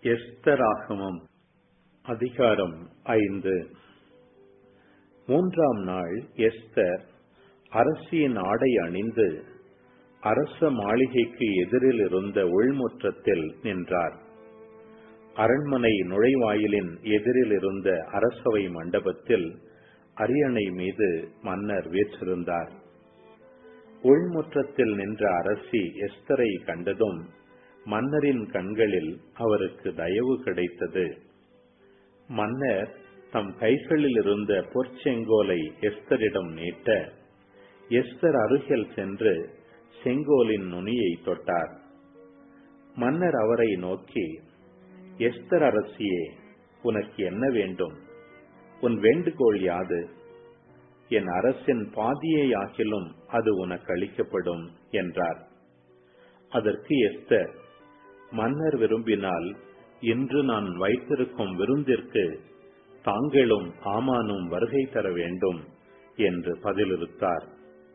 எஸ்தராகமம் அதிகாரம் ஐந்து மூன்றாம் நாள் எஸ்தர் அரசியின் ஆடை அணிந்து அரச மாளிகைக்கு எதிரில் இருந்த உள்முற்றத்தில் நின்றார் அரண்மனை நுழைவாயிலின் எதிரில் இருந்த அரசவை மண்டபத்தில் அரியணை மீது மன்னர் வீற்றிருந்தார் உள்முற்றத்தில் நின்ற அரசி எஸ்தரை கண்டதும் மன்னரின் கண்களில் அவருக்கு தயவு கிடைத்தது மன்னர் தம் கைகளில் இருந்த பொற்செங்கோலை எஸ்தரிடம் நீட்ட எஸ்தர் அருகில் சென்று செங்கோலின் நுனியை தொட்டார் மன்னர் அவரை நோக்கி எஸ்தர் அரசியே உனக்கு என்ன வேண்டும் உன் வேண்டுகோள் யாது என் அரசின் பாதியை ஆகிலும் அது உனக்கு அளிக்கப்படும் என்றார் அதற்கு எஸ்தர் மன்னர் விரும்பினால் இன்று நான் வைத்திருக்கும் விருந்திற்கு தாங்களும் ஆமானும் வருகை தர வேண்டும் என்று பதிலிருத்தார்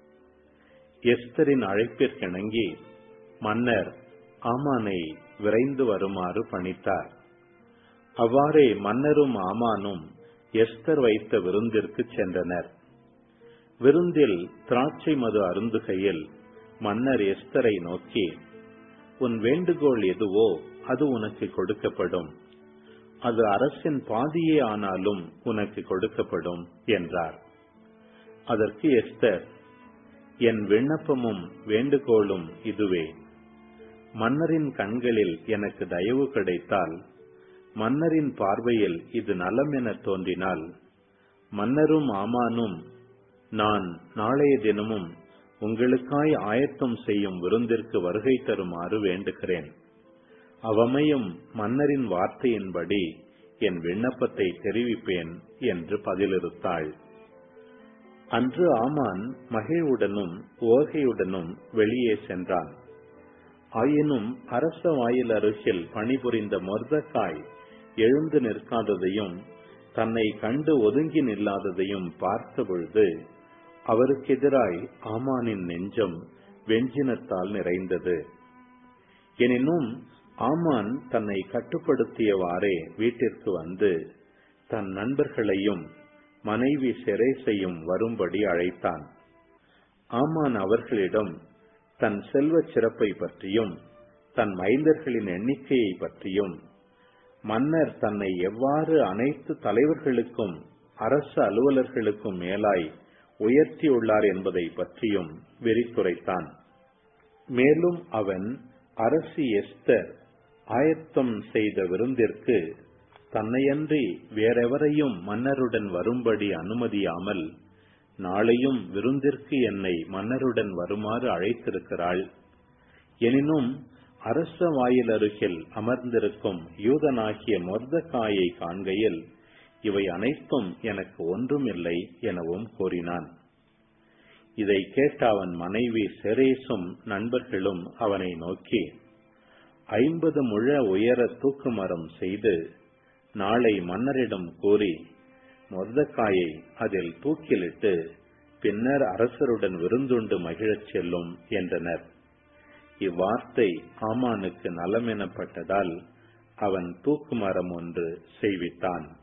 எஸ்தரின் அழைப்பிற்கிணங்கி மன்னர் ஆமானை விரைந்து வருமாறு பணித்தார் அவ்வாறே மன்னரும் ஆமானும் எஸ்தர் வைத்த விருந்திற்கு சென்றனர் விருந்தில் திராட்சை மது அருந்துகையில் மன்னர் எஸ்தரை நோக்கி உன் வேண்டுகோள் எதுவோ அது உனக்கு கொடுக்கப்படும் அது அரசின் பாதியே ஆனாலும் உனக்கு கொடுக்கப்படும் என்றார் அதற்கு எஸ்தர் என் விண்ணப்பமும் வேண்டுகோளும் இதுவே மன்னரின் கண்களில் எனக்கு தயவு கிடைத்தால் மன்னரின் பார்வையில் இது நலம் என தோன்றினால் மன்னரும் ஆமானும் நான் நாளைய தினமும் உங்களுக்காய் ஆயத்தம் செய்யும் விருந்திற்கு வருகை தருமாறு வேண்டுகிறேன் அவமையும் மன்னரின் வார்த்தையின்படி என் விண்ணப்பத்தை தெரிவிப்பேன் என்று பதிலிருத்தாள் அன்று ஆமான் மகிழ்வுடனும் ஓகையுடனும் வெளியே சென்றான் ஆயினும் அரச வாயில் அருகில் பணிபுரிந்த மொர்தக்காய் எழுந்து நிற்காததையும் தன்னை கண்டு ஒதுங்கி நில்லாததையும் பார்த்த பொழுது அவருக்கு எதிராய் ஆமானின் நெஞ்சம் வெஞ்சினத்தால் நிறைந்தது எனினும் ஆமான் தன்னை கட்டுப்படுத்தியவாறே வீட்டிற்கு வந்து தன் நண்பர்களையும் மனைவி செரேசையும் வரும்படி அழைத்தான் ஆமான் அவர்களிடம் தன் செல்வச் சிறப்பை பற்றியும் தன் மைந்தர்களின் எண்ணிக்கையை பற்றியும் மன்னர் தன்னை எவ்வாறு அனைத்து தலைவர்களுக்கும் அரசு அலுவலர்களுக்கும் மேலாய் உயர்த்தியுள்ளார் என்பதை பற்றியும் விரித்துரைத்தான் மேலும் அவன் அரசி எஸ்தர் ஆயத்தம் செய்த விருந்திற்கு தன்னையன்றி வேறெவரையும் மன்னருடன் வரும்படி அனுமதியாமல் நாளையும் விருந்திற்கு என்னை மன்னருடன் வருமாறு அழைத்திருக்கிறாள் எனினும் அரச வாயில் அருகில் அமர்ந்திருக்கும் யூதனாகிய மொர்தக்காயை காண்கையில் இவை அனைத்தும் எனக்கு ஒன்றுமில்லை எனவும் கூறினான் இதை கேட்ட அவன் மனைவி செரேசும் நண்பர்களும் அவனை நோக்கி ஐம்பது முழ உயர தூக்கு மரம் செய்து நாளை மன்னரிடம் கூறி மொர்தக்காயை அதில் தூக்கிலிட்டு பின்னர் அரசருடன் விருந்துண்டு மகிழச் செல்லும் என்றனர் இவ்வார்த்தை ஆமானுக்கு நலம் எனப்பட்டதால் அவன் தூக்கு மரம் ஒன்று செய்வித்தான்